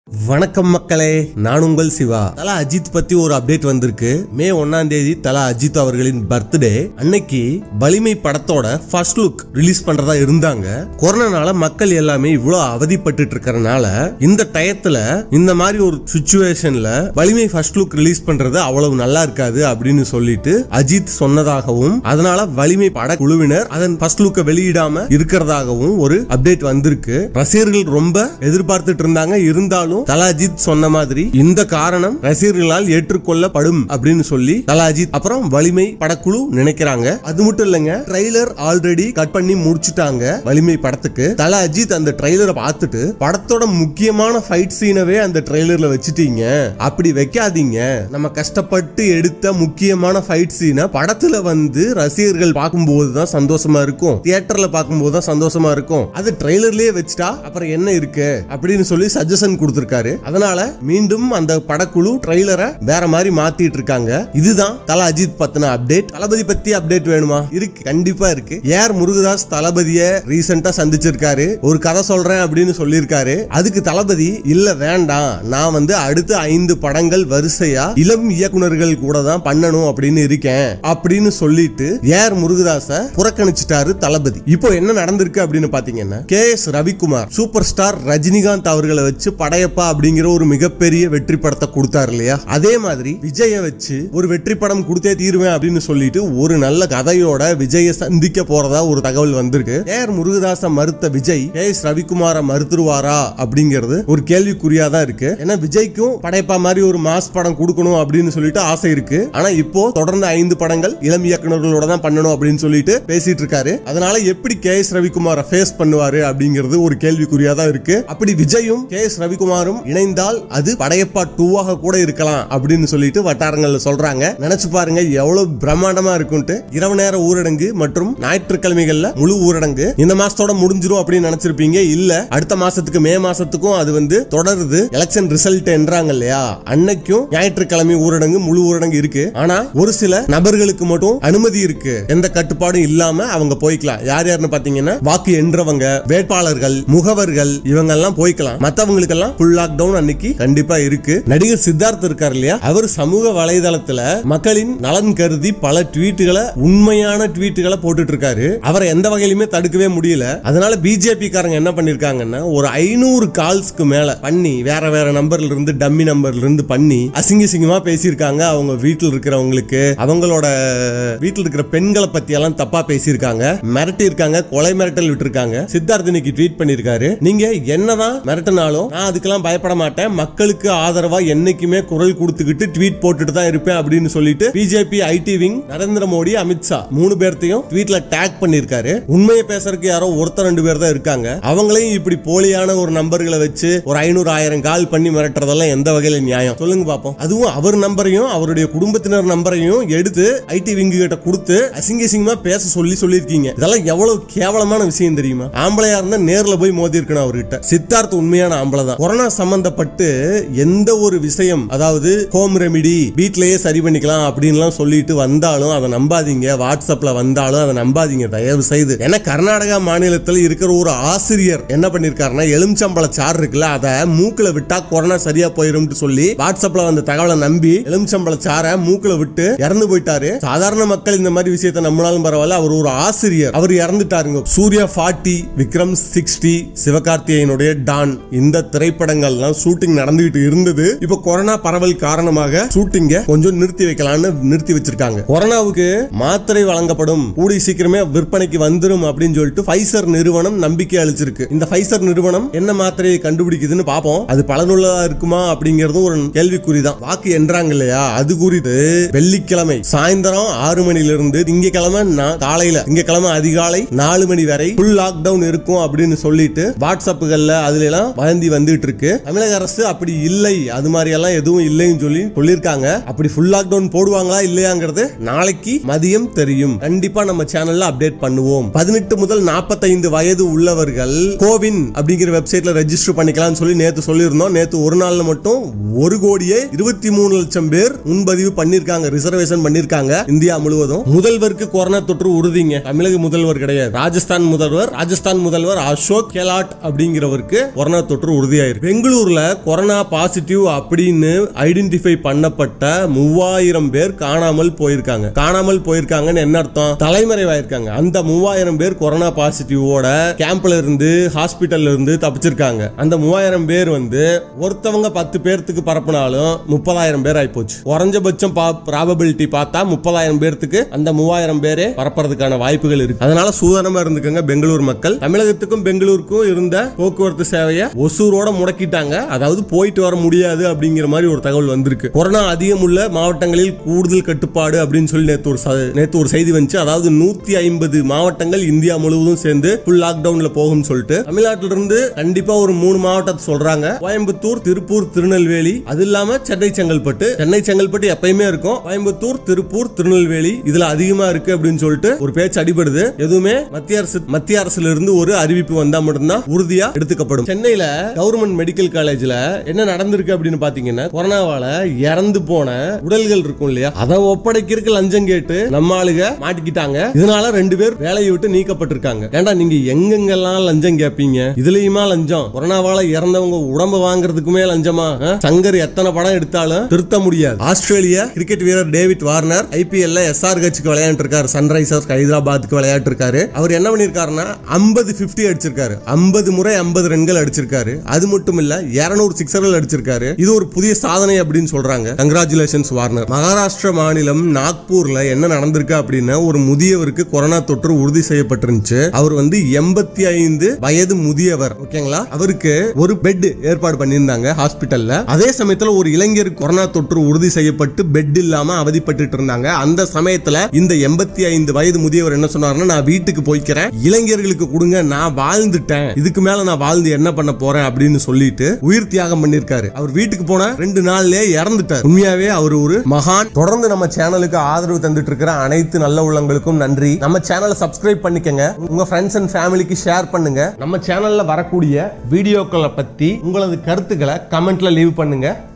வணக்கம் மக்களே நான் உங்கள் சிவா தலா அஜித் பத்தி ஒரு அப்டேட் வந்திருக்கு மே ஒன்னாம் தேதி தலா அஜித் அவர்களின் பர்த்டே அன்னைக்கு வலிமை படத்தோட ஃபர்ஸ்ட் லுக் ரிலீஸ் பண்றதா இருந்தாங்க கொரோனானால மக்கள் எல்லாமே இவ்வளவு அவதிப்பட்டு இருக்கறனால இந்த டயத்துல இந்த மாதிரி ஒரு சுச்சுவேஷன்ல வலிமை ஃபர்ஸ்ட் லுக் ரிலீஸ் பண்றது அவ்வளவு நல்லா இருக்காது அப்படின்னு சொல்லிட்டு அஜித் சொன்னதாகவும் அதனால வலிமை பட குழுவினர் அதன் ஃபர்ஸ்ட் லுக்கை வெளியிடாம இருக்கிறதாகவும் ஒரு அப்டேட் வந்திருக்கு ரசிகர்கள் ரொம்ப எதிர்பார்த்துட்டு இருந்தாங்க இருந்தாலும் தல அஜித் சொன்ன மாதிரி இந்த காரணம் ரசிகர்களால் ஏற்றுக்கொள்ளப்படும் அப்படின்னு சொல்லி தல அஜித் அப்புறம் வலிமை படக்குழு நினைக்கிறாங்க அது மட்டும் இல்லைங்க ட்ரைலர் ஆல்ரெடி கட் பண்ணி முடிச்சுட்டாங்க வலிமை படத்துக்கு தல அஜித் அந்த ட்ரைலரை பார்த்துட்டு படத்தோட முக்கியமான ஃபைட் சீனவே அந்த ட்ரைலர்ல வச்சுட்டீங்க அப்படி வைக்காதீங்க நம்ம கஷ்டப்பட்டு எடுத்த முக்கியமான ஃபைட் சீனை படத்துல வந்து ரசிகர்கள் பார்க்கும்போது தான் சந்தோஷமா இருக்கும் தியேட்டர்ல பார்க்கும்போது தான் சந்தோஷமா இருக்கும் அது ட்ரைலர்லயே வச்சுட்டா அப்புறம் என்ன இருக்கு அப்படின்னு சொல்லி சஜஷன் கொடுத்திருக்காரு அதனால மீண்டும் அந்த படக்குழு ட்ரைலரை வேற மாதிரி மாத்திட்டு இருக்காங்க இதுதான் தல அஜித் பத்தின அப்டேட் தளபதி பத்தி அப்டேட் வேணுமா இருக்கு கண்டிப்பா இருக்கு ஏஆர் முருகதாஸ் தளபதிய ரீசெண்டா சந்திச்சிருக்காரு ஒரு கதை சொல்றேன் அப்படின்னு சொல்லியிருக்காரு அதுக்கு தளபதி இல்ல வேண்டாம் நான் வந்து அடுத்த ஐந்து படங்கள் வரிசையா இளம் இயக்குனர்கள் கூட தான் பண்ணணும் அப்படின்னு இருக்கேன் அப்படின்னு சொல்லிட்டு ஏஆர் முருகதாச புறக்கணிச்சிட்டாரு தளபதி இப்போ என்ன நடந்திருக்கு அப்படின்னு பாத்தீங்கன்னா K S Ravikumar super star Rajinikanth அவர்களை வச்சு படையப்பா அப்படிங்கிற ஒரு மிகப்பெரிய வெற்றி படத்தை கொடுத்தாரு இல்லையா அதே மாதிரி விஜய வச்சு ஒரு வெற்றி படம் கொடுத்தே தீருவேன் அப்படின்னு சொல்லிட்டு ஒரு நல்ல கதையோட விஜய சந்திக்க போறதா ஒரு தகவல் வந்திருக்கு ஏஆர் முருகதாச மறுத்த விஜய் கே எஸ் ரவிக்குமார மறுத்துருவாரா அப்படிங்கிறது ஒரு கேள்விக்குறியா தான் இருக்கு ஏன்னா விஜய்க்கும் படைப்பா மாதிரி ஒரு மாஸ் படம் கொடுக்கணும் அப்படின்னு சொல்லிட்டு ஆசை இருக்கு ஆனா இப்போ தொடர்ந்து ஐந்து படங்கள் இளம் இயக்குனர்களோட தான் பண்ணணும் அப்படின்னு சொல்லிட்டு பேசிட்டு இருக்காரு அதனால எப்படி கே எஸ் ரவிக்குமார ஃபேஸ் பண்ணுவாரு அப்படிங்கிறது ஒரு கேள்விக்குறியா தான் இருக்கு அப்படி விஜயும் கே எஸ் ரவிக்குமாரும் இணைந்தால் அது படையப்பா டூவாக கூட இருக்கலாம் அப்படின்னு சொல்லிட்டு வட்டாரங்கள்ல சொல்றாங்க நினைச்சு பாருங்க எவ்வளவு பிரம்மாண்டமா இருக்கும்ட்டு இரவு நேர ஊரடங்கு மற்றும் ஞாயிற்றுக்கிழமைகள்ல முழு ஊரடங்கு இந்த மாசத்தோட முடிஞ்சிரும் அப்படின்னு நினைச்சிருப்பீங்க இல்ல அடுத்த மாசத்துக்கு மே மாசத்துக்கும் அது வந்து தொடருது எலெக்ஷன் ரிசல்ட் என்றாங்க இல்லையா அன்னைக்கும் ஞாயிற்றுக்கிழமை ஊரடங்கு முழு ஊரடங்கு இருக்கு ஆனா ஒரு சில நபர்களுக்கு மட்டும் அனுமதி இருக்கு எந்த கட்டுப்பாடும் இல்லாம அவங்க போய்க்கலாம் யார் யாருன்னு பாத்தீங்கன்னா வாக்கு எண்றவங்க வேட்பாளர்கள் முகவர்கள் இவங்க எல்லாம் போய்க்கலாம் மத்தவங்களுக்கு எல்லாம் ஃபுல் லாக்டவுன் அன்னைக்கு கண்டிப்பா இருக்கு நடிகர் சித்தார்த் இருக்கார் இல்லையா அவர் சமூக வலைதளத்துல மக்களின் நலன் கருதி பல ட்வீட்டுகளை உண்மையான ட்வீட்டுகளை போட்டுட்டு இருக்காரு அவரை எந்த வகையிலுமே தடுக்கவே முடியல அதனால பிஜேபி காரங்க என்ன பண்ணிருக்காங்கன்னா ஒரு ஐநூறு கால்ஸ்க்கு மேல பண்ணி வேற வேற நம்பர்ல இருந்து டம்மி நம்பர்ல இருந்து பண்ணி அசிங்க சிங்கமா பேசியிருக்காங்க அவங்க வீட்டில் இருக்கிறவங்களுக்கு அவங்களோட வீட்டில் இருக்கிற பெண்களை பத்தி எல்லாம் தப்பா பேசியிருக்காங்க மிரட்டி இருக்காங்க கொலை மிரட்டல் விட்டுருக்காங்க சித்தார்த் இன்னைக்கு ட்வீட் பண்ணிருக்காரு நீங்க என்னதான் மிரட்டினாலும் நான் அதுக்கெல்லாம் பயப்பட மாட்டேன் மக்களுக்கு ஆதரவா என்னைக்குமே குரல் கொடுத்துக்கிட்டு ட்வீட் போட்டுட்டு தான் இருப்பேன் அப்படின்னு சொல்லிட்டு BJP IT wing Narendra Modi Amit Shah மூணு பேர்த்தையும் ட்வீட்ல டேக் பண்ணிருக்காரு உண்மையை பேசுறதுக்கு யாரோ ஒருத்தர் ரெண்டு பேர் தான் இருக்காங்க அவங்களையும் இப்படி போலியான ஒரு நம்பர்களை வச்சு ஒரு ஐநூறு ஆயிரம் கால் பண்ணி மிரட்டுறதெல்லாம் எந்த வகையில நியாயம் சொல்லுங்க பாப்போம் அதுவும் அவர் நம்பரையும் அவருடைய குடும்பத்தினர் நம்பரையும் எடுத்து ஐடி விங்கு கிட்ட கொடுத்து அசிங்க அசிங்கமா பேச சொல்லி சொல்லியிருக்கீங்க இதெல்லாம் எவ்வளவு கேவலமான விஷயம் தெரியுமா ஆம்பளையா இருந்தா நேர்ல போய் மோதி இருக்கணும் அவர்கிட்ட சித்தார்த் உண்மையான ஆம்பளை தான் கொரோனா சம்பந்தப்பட்டு எந்த ஒரு விஷயம் அதாவது ஹோம் ரெமிடி வீட்லயே சரி பண்ணிக்கலாம் அப்படின்லாம் சொல்லிட்டு வந்தாலும் அதை நம்பாதீங்க வாட்ஸ்அப்ல வந்தாலும் அதை நம்பாதீங்க தயவு செய்து ஏன்னா கர்நாடகா மாநிலத்தில் இருக்கிற ஒரு ஆசிரியர் என்ன பண்ணிருக்காருன்னா எலுமிச்சம்பழ சாறு இருக்குல்ல அதை மூக்குல விட்டா கொரோனா சரியா போயிரும்னு சொல்லி வாட்ஸ்அப்ல வந்த தகவலை நம்பி எலுமிச்சம்பழ சாரை மூக்குல விட்டு இறந்து போயிட்டாரு சாதாரண மக்கள் இந்த மாதிரி விஷயத்தை நம்மளாலும் பரவாயில்ல அவர் ஒரு ஆசிரியர் அவர் இறந்துட்டாருங்க சூர்யா ஃபார்ட்டி விக்ரம் சிக்ஸ்டி சிவகார்த்திகேயனுடைய டான் இந்த திரைப்படங்கள்லாம் ஷூட்டிங் நடந்துகிட்டு இருந்தது இப்போ கொரோனா பரவல் காரணமாக ஷூட்டிங்க கொஞ்சம் நிறுத்தி வைக்கலாம்னு நிறுத்தி வச்சிருக்காங்க கொரோனாவுக்கு மாத்திரை வழங்கப்படும் கூடி சீக்கிரமே விற்பனைக்கு வந்துரும் அப்படின்னு சொல்லிட்டு ஃபைசர் நிறுவனம் நம்பிக்கை அளிச்சிருக்கு இந்த ஃபைசர் நிறுவனம் என்ன மாத்திரையை கண்டுபிடிக்குதுன்னு பார்ப்போம் அது பலனுள்ளதா இருக்குமா அப்படிங்கறதும் ஒரு கேள்விக்குறிதான் வாக்கு என்றாங்க இல்லையா அது குறித்து வெள்ளிக்கிழமை சாயந்தரம் ஆறு மணில இருந்து திங்கக்கிழமை நா- காலையில திங்கக்கிழமை அதிகாலை நாலு மணி வரை ஃபுல் லாக்டவுன் இருக்கும் அப்படின்னு சொல்லிட்டு வாட்ஸ்அப்புகள்ல அதுல எல்லாம் வதந்தி வந்துட்டு இருக்கு தமிழக அரசு அப்படி இல்லை அது மாதிரி எல்லாம் எதுவும் இல்லைன்னு சொல்லி சொல்லியிருக்காங்க அப்படி ஃபுல் லாக்டவுன் போடுவாங்களா இல்லையாங்கிறது நாளைக்கு மதியம் தெரியும் கண்டிப்பா நம்ம சேனல்ல அப்டேட் பண்ணுவோம் பதினெட்டு முதல் நாற்பத்தைந்து வயது உள்ளவர்கள் கோவின் அப்படிங்கிற வெப்சைட்ல ரெஜிஸ்டர் பண்ணிக்கலாம்னு சொல்லி நேத்து சொல்லியிருந்தோம் நேத்து ஒரு நாள்ல மட்டும் ஒரு கோடியே இருபத்தி மூணு லட்சம் பேர் முன்பதிவு பண்ணிருக்காங்க ரிசர்வேஷன் பண்ணிருக்காங்க இந்தியா முழுவதும் முதல்வருக்கு கொரோனா தொற்று உறுதிங்க தமிழக முதல்வர் கிடையாது ராஜஸ்தான் முதல்வர் ராஜஸ்தான் முதல்வர் அசோக் கெலாட் அப்படிங்கிறவருக்கு கொரோனா தொற்று உறுதியாயிருக்கு பெங்களூர்ல கொரோனா பாசிட்டிவ் அப்படின்னு ஐடென்டிஃபை பண்ணப்பட்ட மூவாயிரம் பேர் காணாமல் போயிருக்காங்க காணாமல் போயிருக்காங்கன்னு என்ன அர்த்தம் தலைமறைவாயிருக்காங்க அந்த மூவாயிரம் பேர் கொரோனா பாசிட்டிவோட கேம்ப்ல இருந்து ஹாஸ்பிட்டல்ல இருந்து தப்பிச்சிருக்காங்க அந்த மூவாயிரம் பேர் வந்து ஒருத்தவங்க பத்து பேர்த்துக்கு பரப்புனாலும் முப்பதாயிரம் பேர் ஆயிப்போச்சு குறைஞ்சபட்சம் ப்ராபபிலிட்டி பார்த்தா முப்பதாயிரம் பேர்த்துக்கு அந்த மூவாயிரம் பேரே பரப்புறதுக்கான வாய்ப்புகள் இருக்கு அதனால சூதானமா இருந்துக்கங்க பெங்களூர் மக்கள் தமிழகத்துக்கும் பெங்களூருக்கும் இருந்த போக்குவரத்து சேவையை ஒசூரோட முடக்கிட்டாங்க அதாவது போயிட்டு வர முடியாது அப்படிங்கிற மாதிரி ஒரு தகவல் வந்திருக்கு கொரோனா அதிகம் உள்ள மாவட்டங்களில் கூடுதல் கட்டுப்பாடு அப்படின்னு சொல்லி நேத்து ஒரு ச- நேத்து ஒரு செய்தி வந்துச்சு அதாவது நூத்தி ஐம்பது மாவட்டங்கள் இந்தியா முழுவதும் சேர்ந்து ஃபுல் லாக்டவுன்ல போகும்னு சொல்லிட்டு தமிழ்நாட்டில இருந்து கண்டிப்பா ஒரு மூணு மாவட்டத்தை சொல்றாங்க கோயம்புத்தூர் திருப்பூர் திருநெல்வேலி அது இல்லாம சென்னை செங்கல்பட்டு சென்னை செங்கல்பட்டு எப்பயுமே இருக்கும் கோயம்புத்தூர் திருப்பூர் திருநெல்வேலி இதுல அதிகமா இருக்கு அப்படின்னு சொல்லிட்டு ஒரு பேச்சு அடிபடுது எதுவுமே மத்திய அரசு மத்திய அரசுல இருந்து ஒரு அறிவிப்பு வந்தா மட்டும்தான் உறுதியா எடுத்துக்கப்படும் சென்னையில கவர்மெண்ட் மெடிக்கல் காலேஜ்ல என்ன நடந்திருக்கு அப்படின்னு பாத்தீங்கன்னா கொரோனாவால இறந்து போன உடல்கள் இருக்கும் இல்லையா அதை ஒப்படைக்கிறதுக்கு லஞ்சம் கேட்டு நம்ம ஆளுக மாட்டிக்கிட்டாங்க இதனால ரெண்டு பேர் வேலையை விட்டு நீக்கப்பட்டிருக்காங்க ஏன்டா நீங்க எங்கெங்கெல்லாம் லஞ்சம் கேட்பீங்க இதுலயுமா லஞ்சம் கொரோனாவால இறந்தவங்க உடம்ப வாங்குறதுக்குமே லஞ்சமா ஆ? சங்கர் எத்தனை படம் எடுத்தாலும் திருத்த முடியாது ஆஸ்திரேலியா கிரிக்கெட் வீரர் டேவிட் வார்னர் ஐபிஎல்ல எஸ்ஆர் கட்சிக்கு விளையாண்டு இருக்காரு சன்ரைசர்ஸ் ஹைதராபாத்துக்கு விளையாட்டு இருக்காரு அவர் என்ன பண்ணிருக்காருன்னா 50 50 அடிச்சிருக்காரு 50 முறை 50 ரன்கள் அடிச்சிருக்காரு அது மட்டும் இல்ல 200 சிக்ஸர்கள் அடிச்சிருக்காரு இது ஒரு புதிய சாதனை அப்படின்னு சொல்றாங்க கங்க்ராச்சுலேஷன்ஸ் வார்னர் மகாராஷ்டிரா மாநிலம் நாக்பூர்ல என்ன நடந்திருக்கு அப்படின்னா ஒரு முதியவருக்கு கொரோனா தொற்று உறுதி செய்யப்பட்டிருந்துச்சு அவர் வந்து எண்பத்தி ஐந்து வயது முதியவர் ஓகேங்களா அவருக்கு ஒரு பெட் ஏற்பாடு பண்ணியிருந்தாங்க ஹாஸ்பிட்டல்ல அதே சமயத்துல ஒரு இளைஞருக்கு கொரோனா தொற்று உறுதி செய்யப்பட்டு பெட் இல்லாம அவதிப்பட்டு இருந்தாங்க அந்த சமயத்துல இந்த எண்பத்தி ஐந்து வயது முதியவர் என்ன சொன்னாருன்னா நான் வீட்டுக்கு போய்க்கிறேன் இளைஞர்களுக்கு கொடுங்க நான் வாழ்ந்துட்டேன் இதுக்கு மேல நான் வாழ்ந்து என்ன பண்ண போறேன் அப்படின்னு சொல்லிட்டு உயிர் தியாகம் பண்ணிருக்காரு அவர் வீட்டுக்கு போன ரெண்டு நாள்லயே இறந்துட்டார் உண்மையாவே அவர் ஒரு மகான் தொடர்ந்து நம்ம சேனலுக்கு ஆதரவு தந்துட்டு இருக்கிற அனைத்து நல்ல உள்ளங்களுக்கும் நன்றி நம்ம சேனலை சப்ஸ்கிரைப் பண்ணிக்கங்க உங்க ஃப்ரெண்ட்ஸ் அண்ட் ஃபேமிலிக்கு ஷேர் பண்ணுங்க நம்ம சேனல்ல வரக்கூடிய வீடியோக்களை பத்தி உங்களது கருத்துக்களை கமெண்ட்ல லீவ் பண்ணுங்க